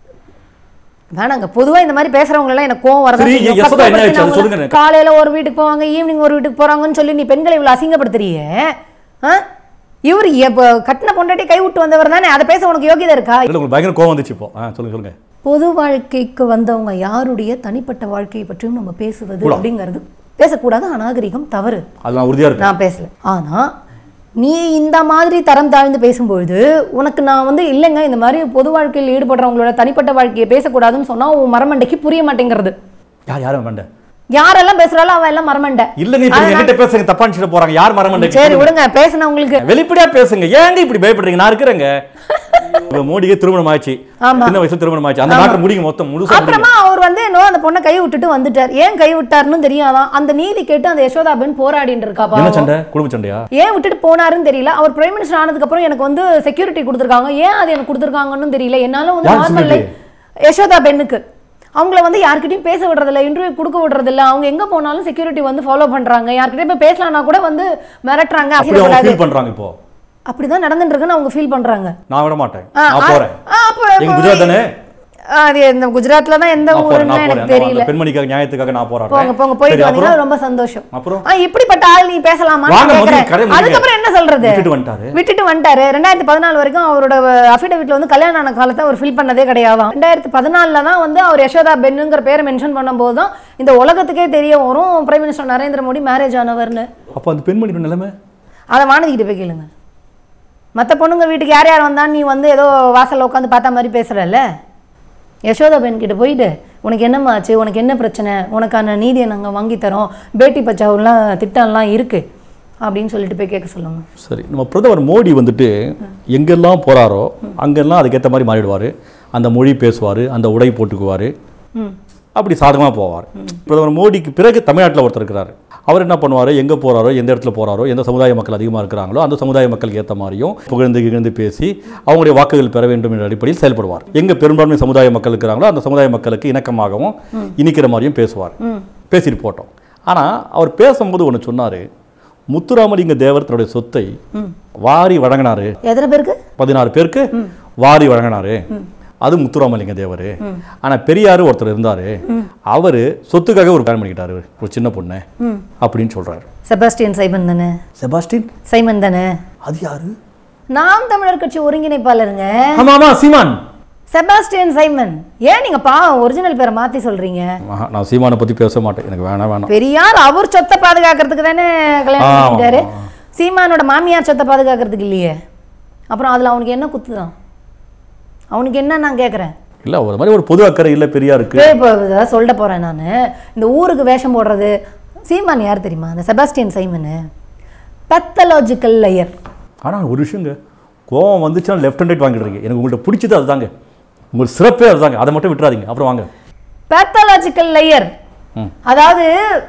வேணாங்க பொதுவா இந்த மாதிரி பேசுறவங்க எல்லாம் எனக்கு கோவம் வரதான் சரி, செய்யும். யசோதா என்ன ஆச்சு? அது கஷ்டப்படுத்தினவங்க சொல்லுங்க எனக்கு. காலையில ஒரு வீட்டுக்கு போவாங்க ஈவினிங் ஒரு வீட்டுக்கு போறாங்கன்னு சொல்லி நீ பெண்களை இவ்வளவு அசிங்கப்படுத்துறியே ஆ? இவர் எப்ப கட்டின பொண்டாட்டி கை விட்டு வந்தவர் தானே அதை பேச உனக்கு யோகியதை இருக்கா இல்ல உங்களுக்கு பயங்கர கோவம் வந்துச்சு இப்போ ஆ, சொல்லுங்க சொல்லுங்க பொது வாழ்க்கைக்கு வந்தவங்க யாருடைய தனிப்பட்ட வாழ்க்கையை பற்றியும் நம்ம பேசுவது கூடாது. அப்படிங்கிறது பேசக்கூடாது அநாகரிகம் தவறு அது நான் உறுதியா இருக்கேன் நான் பேசல ஆனா நீ இந்த மாதிரி தரம் தாழ்ந்து பேசும்பொழுது உனக்கு நான் வந்து இல்லைங்க இந்த மாதிரி பொது வாழ்க்கையில் ஈடுபடுறவங்களோட தனிப்பட்ட வாழ்க்கையை பேசக்கூடாதுன்னு சொன்னா உன் மரமண்டைக்கு புரிய மாட்டேங்கிறது யார் யாரும் வேண்டாம் யாரெல்லாம் பேசுறாலும் அவன் எல்லாம் மரமண்டை இல்லங்க இப்ப நீங்க என்கிட்ட பேசுங்க தப்பா நினைச்சிட்டு போறாங்க யார் மரமண்டை சரி விடுங்க பேசினவங்களுக்கு வெளிப்படையா பேசுங்க ஏங்க இப்படி பயப்படுறீங்க நான் இருக்கிறேங்க இப்ப மோடிக்கு திருமணம் ஆச்சு ஆமா. சின்ன வயசுல திருமணம் ஆச்சு அந்த நாட்டை முடிங்க மொத்தம் முழுசா முடிங்க அப்புறமா அவர் வந்து என்னோ அந்த பொண்ணை கை விட்டுட்டு வந்துட்டார் ஏன் கை விட்டாருன்னு தெரியாதான் அந்த நீதி கேட்டு அந்த யசோதா பெண் போராடிட்டு இருக்கா என்ன பாவம். சண்டை குடும்ப சண்டையா ஏன் விட்டுட்டு போனாருன்னு தெரியல அவர் பிரைம் மினிஸ்டர் ஆனதுக்கு அப்புறம் எனக்கு வந்து செக்யூரிட்டி கொடுத்துருக்காங்க ஏன் அது எனக்கு கொடுத்துருக்காங்கன்னு தெரியல என்னால வந்து யார் நார்மல் security? யசோதா பெண்ணுக்கு அவங்கள வந்து யார்கிட்டயும் பேச விடுறதில்ல இன்டர்வியூ கொடுக்க விடுறதில்ல அவங்க எங்க போனாலும் செக்யூரிட்டி வந்து ஃபாலோ பண்றாங்க யார்கிட்டயும் போய் பேசலாம்னா கூட வந்து மிரட்டுறாங்க அப்படி அவங்க அசிங்கப்படாது ஃபீல் பண்றாங்க இப்போ அப்படிதான் நடந்துட்டு இருக்குன்னு அவங்க ஃபீல் பண்றாங்க நான் விட மாட்டேன் ஆ, நான் ஆ, போறேன் ஆ, அப்ப- எங்க குஜராத் தானே ஆ, அது இந்த குஜராத்ல தான் எந்த நான் போறேன் ஊருன்னு நான் எனக்கு போறேன் தெரியல அந்த பெண்மணிக்காக நியாயத்துக்காக நான் போங்க போறேன் போங்க போயிட்டு வந்தீங்கன்னா ரொம்ப சந்தோஷம் அப்புறம்? ஆ, இப்படிப்பட்ட ஆள் நீ பேசலாமா வாங்க, முதல்ல கதை முடிங்க. அதுக்கப்புறம் என்ன சொல்றது விட்டுட்டு வந்துட்டாரு. விட்டுட்டு வந்துட்டாரு ரெண்டாயிரத்தி பதினாலு வரைக்கும் அவரோட அஃபிடவிட்ல வந்து கல்யாணம் ஆன காலத்தை அவர் ஃபில் பண்ணதே கிடையாதாம் ரெண்டாயிரத்தி பதினாலுல தான் வந்து அவர் யசோதா பெண்ணுங்கிற பேரை மென்ஷன் பண்ணும்போது தான் இந்த உலகத்துக்கே தெரிய வரும் prime minister Narendra Modi marriage ஆனவர்னு அப்ப அந்த பெண்மணியோட நிலைமை அதை வானதிக்கிட்ட போய் கேளுங்க மற்ற பொண்ணுங்க வீட்டுக்கு யார் யார் வந்தாலும் நீ வந்து ஏதோ வாசல்ல உட்காந்து பார்த்தா மாதிரி பேசுகிறல்ல யசோதா பெண் கிட்ட போயிட்டு உனக்கு என்னம்மா ஆச்சு உனக்கு என்ன பிரச்சனை உனக்கான நீதியை நாங்கள் வாங்கி தரோம் பேட்டி பச்சாவுலாம் திட்டம்லாம் இருக்குது அப்படின்னு சொல்லிட்டு போய் கேட்க சொல்லுங்க சரி நம்ம பிரதமர் மோடி வந்துட்டு எங்கெல்லாம் போறாரோ அங்கெல்லாம் அதுக்கேற்ற மாதிரி மாறிடுவார் அந்த மொழி பேசுவார் அந்த உடை போட்டுக்குவார் ம் அப்படி சாதகமாக போவார் பிரதமர் மோடிக்கு பிறகு தமிழ்நாட்டில் ஒருத்தர் இருக்கிறாரு அவர் என்ன பண்ணுவார் எங்கே போறாரோ எந்த இடத்துல போறாரோ எந்த சமுதாய மக்கள் அதிகமாக இருக்கிறாங்களோ அந்த சமுதாய மக்களுக்கு ஏற்ற மாதிரியும் புகழ்ந்து கிழந்து பேசி அவங்களுடைய வாக்குகள் பெற வேண்டும் என்ற அடிப்படையில் செயல்படுவார் எங்கே பெரும்பான்மை சமுதாய மக்கள் இருக்கிறாங்களோ அந்த சமுதாய மக்களுக்கு இணக்கமாகவும் இனிக்கிற மாதிரியும் பேசுவார் பேசிட்டு போட்டோம் ஆனால் அவர் பேசும்போது ஒன்று சொன்னார் முத்துராமலிங்க தேவர் தன்னுடைய சொத்தை வாரி வழங்கினாரு எத்தனை பேருக்கு பதினாறு பேருக்கு வாரி வழங்கினாரு அது முத்துராமலிங்க தேவர் ஆனா பெரியாரு ஒருத்தர் இருந்தாரு அவரு சொத்துக்காக ஒரு கல்யாணம் பண்ணிக்கிட்டாரு ஒரு சின்ன பொண்ணு அப்படின்னு சொல்றாரு செபாஸ்டியன் சைமன் தானே செபாஸ்டின் சைமன் தானே அது யாரு நாம் தமிழர் கட்சி ஒருங்கிணைப்பாளருங்க ஆமா ஆமா சீமான் செபாஸ்டியன் சைமன் ஏன் நீங்க பா ஒரிஜினல் பேரை மாத்தி சொல்றீங்க ஆஹா, நான் சீமானை பத்தி பேச மாட்டேன் எனக்கு வேணாம் வேணாம் பெரியார் அவர் சொத்தை பாதுகாக்கிறதுக்கு தானே கல்யாணம் ஆமா, பண்ணிட்டாரு ஆமா. சீமானோட மாமியார் சொத்தை பாதுகாக்கிறதுக்கு இல்லையே அப்புறம் அதுல அவனுக்கு என்ன குத்துதான் அவனுக்கு என்ன நான் கேட்குறேன் இல்ல ஒரு மாதிரி ஒரு பொது அக்கறை இல்ல பெரியாருக்கு இப்போ இதை சொல்ல போறேன் நான் இந்த ஊருக்கு வேஷம் போடுறது சீமான் யார் தெரியுமா அந்த செபாஸ்டியன் சைமனு பெத்தலாஜிக்கல் லேயர் ஆனா ஒரு விஷயங்க கோவம் வந்துச்சுன்னா லெஃப்ட் ஹண்ட் ரைட் வாங்கிடுறீங்க எனக்கு உங்கள்கிட்ட பிடிச்சது அதுதாங்க உங்களுக்கு சிறப்பே அதுதாங்க அதை மட்டும் விட்டுறாதீங்க அப்புறம் வாங்க பேத்தாலஜிக்கல் லேயர் ம். அதாவது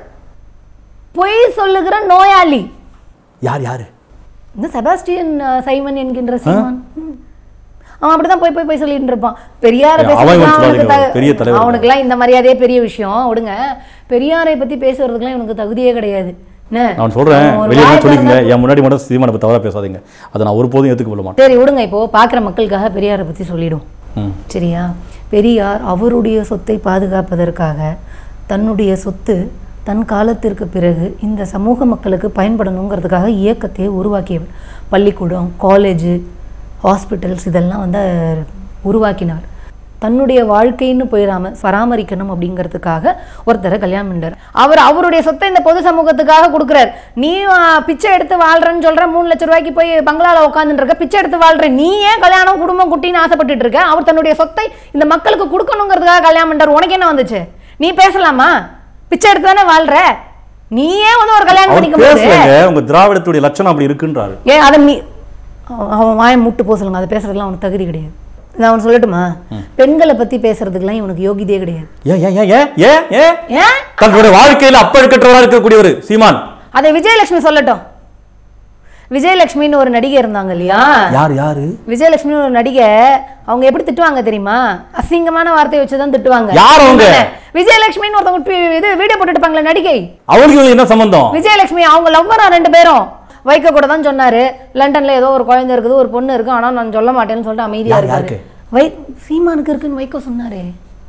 பொய் சொல்லுகிற நோயாளி யார் யாரு இந்த செபாஸ்டியன் அஹ், சைமன் என்கின்ற சைமன் ம். அவன் அப்படிதான் போய் போய் போய் சொல்லிட்டு இருப்பான் பெரியாரை ஏய், அவன் இவன் பேசுறதுலாம் அவனுக்கு சொல்லாதீங்க, தகு- பெரிய தலைவர். அவனுக்குலாம் இந்த மரியாதையே பெரிய விஷயம் விடுங்க பெரியாரை பத்தி பேசுறதுக்குலாம் இவனுக்கு தகுதியே கிடையாது என்ன? நான் சொல்றேன் அவன் ஒரு வெளியே வாய் சொல்லிக்கங்க திறந்தா- என் முன்னாடி மட்டும் சீமானை பத்தி தவறா பேசாதீங்க அதை நான் ஒருபோதும் ஏற்றுக்க மாட்டேன் சரி விடுங்க இப்போ பார்க்குற மக்களுக்காக பெரியாரை பத்தி சொல்லிடும் ம். சரியா பெரியார் அவருடைய சொத்தை பாதுகாப்பதற்காக தன்னுடைய சொத்து தன் காலத்திற்கு பிறகு இந்த சமூக மக்களுக்கு பயன்படணுங்கிறதுக்காக இயக்கத்தையே உருவாக்கியவர் பள்ளிக்கூடம் காலேஜு ஹாஸ்பிட்டல்ஸ் இதெல்லாம் வந்து உருவாக்கினார் தன்னுடைய வாழ்க்கைன்னு போயிடாம பராமரிக்கணும் அப்படிங்கிறதுக்காக ஒருத்தரை கல்யாணம் பண்ணார் அவர் அவருடைய சொத்தை இந்த பொது சமூகத்துக்காக கொடுக்குறார் நீ ஆ, பிச்சை எடுத்து வாழ்றேன்னு சொல்ற மூணு லட்ச ரூபாய்க்கு போய் பங்களால உட்காந்துட்டு இருக்க பிச்சை எடுத்து வாழ்ற நீ ஏன் கல்யாணம் குடும்பம் குட்டின்னு ஆசைப்பட்டுட்டு இருக்க அவர் தன்னுடைய சொத்தை இந்த மக்களுக்கு கொடுக்கணுங்கிறதுக்காக கல்யாணம் பண்ணார் உனக்கு என்ன வந்துச்சு நீ பேசலாமா பிச்சை எடுத்து தானே வாழ்ற நீ ஏன் வந்து ஒரு கல்யாணம் அவர் பண்ணிக்கும் போது பேசலங்க உங்க திராவிடத்துடைய லட்சணம் அப்படி இருக்குன்றாரு ஏன் அதை நீ அவன் அவன் வாயை மூட்டு போக சொல்லுங்க அதை பேசுறதுலாம் அவனுக்கு தகுதி கிடையாது நான் அவன் சொல்லட்டுமா பெண்களை பத்தி பேசுறதுக்குலாம் இவனுக்கு யோகிதையே கிடையாது ஏன் ஏன் ஏன் ஏன் ஏன் ஏன் ஏன் தன்னுடைய வாழ்க்கையில அப்பழுக்கற்றவரா இருக்கக்கூடியவர் சீமான் அதை விஜயலட்சுமி சொல்லட்டும் விஜயலட்சுமின்னு ஒரு நடிகை இருந்தாங்க இல்லையா யார் யாரு விஜயலட்சுமின்னு ஒரு நடிகை அவங்க எப்படி திட்டுவாங்க தெரியுமா அசிங்கமான வார்த்தையை வச்சு தான் திட்டுவாங்க யார் அவங்க? விஜயலட்சுமின்னு ஒருத்தவங்க பி- இது வீடியோ போட்டுட்டுப்பாங்களே நடிகை அவங்களுக்கு இவங்களுக்கு என்ன சம்பந்தம் விஜயலட்சுமி அவங்க லவ்வரா ரெண்டு பேரும் வைக்க கூட தான் சொன்னாரு லண்டன்ல ஏதோ ஒரு குழந்தை இருக்குது ஒரு பொண்ணு இருக்கு ஆனா நான் சொல்ல மாட்டேன்னு சொல்லிட்டு அமைதியா யார், இருக்காரு யாருக்கு? வை சீமானுக்கு இருக்குன்னு வைக்க சொன்னாரே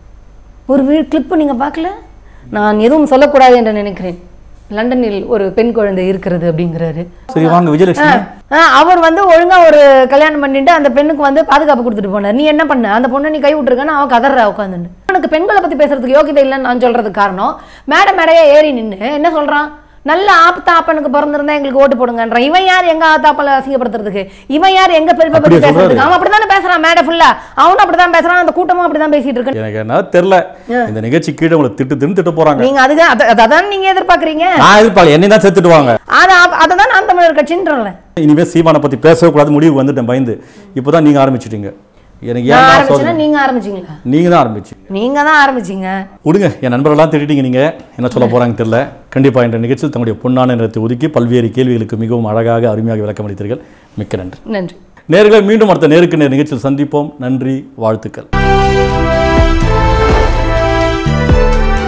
ஒரு வீ கிளிப்பு நீங்க பார்க்கல நான் எதுவும் சொல்லக்கூடாது என்று நினைக்கிறேன் லண்டனில் ஒரு பெண் குழந்தை இருக்கிறது அப்படிங்கிறாரு சரி வாங்க விஜயலட்சுமி ஆ, அவர் வந்து ஒழுங்கா ஒரு கல்யாணம் பண்ணிட்டு அந்த பெண்ணுக்கு வந்து பாதுகாப்பு கொடுத்துட்டு போனார் நீ என்ன பண்ண அந்த பொண்ணை நீ கை விட்டுருக்கன்னு அவன் கதறா உட்காந்துட்டு எனக்கு பெண்களை பத்தி பேசுறதுக்கு யோகிதை இல்லைன்னு நான் சொல்றதுக்கு காரணம் மேடை மேடையா ஏறி நின்னு என்ன சொல்றான் நல்ல ஆப்தாப்பனுக்கு பிறந்திருந்தா எங்களுக்கு ஓட்டு போடுங்கன்றான் இவன் யார் எங்க ஆத்தாப்பல அசிங்கப்படுத்துறதுக்கு இவன் யார் எங்க பெருமை பத்தி அப்படியா பேசுறதுக்கு சொல்றாரு? அவன் அப்படித்தானே பேசுறான் மேடை ஃபுல்லா அவனும் அப்படிதான் பேசுறான் அந்த கூட்டமும் அப்படிதான் பேசிட்டு இருக்கு எனக்கு என்ன தெரியல இந்த நிகழ்ச்சி கீழே உங்களை திட்டு திட்டு திட்டு போறாங்க நீங்க அதுதான் அத- அதான் நீங்க எதிர்பார்க்கறீங்க நான் எதிர்பார்க்கல என்னை தான் சேர்த்துடுவாங்க அதை அதை தான் நான் தமிழர் கட்சின்றல இனிமே சீமானை பத்தி பேசவே கூடாது முடிவு வந்துட்டேன் பயந்து இப்போதான் நீங்க ஆரம்பிச்சிட்டீங்க எனக்கு நான் ஏன் ஆரம்பிச்சேன்னா நீங்க ஆரம்பிச்சீங்களா நீங்க தான் ஆரம்பிச்சீங்க நீங்க தான் ஆரம்பிச்சீங்க விடுங்க என் நண்பர்கள்லாம் திட்டிட்டீங்க நீங்க என்ன சொல்ல போறாங்க தெரியல கண்டிப்பா இந்த நிகழ்ச்சியில் தங்களுடைய பொன்னான நேரத்தை ஒதுக்கி பல்வேறு கேள்விகளுக்கு மிகவும் அழகாக அருமையாக விளக்கம் அளித்தீர்கள் மிக்க நன்றி நன்றி நேர்களை மீண்டும் அடுத்த நேருக்கு நேர் நிகழ்ச்சியில் சந்திப்போம் நன்றி வாழ்த்துக்கள்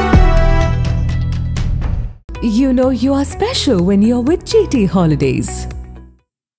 You know you are special when you're with GT Holidays.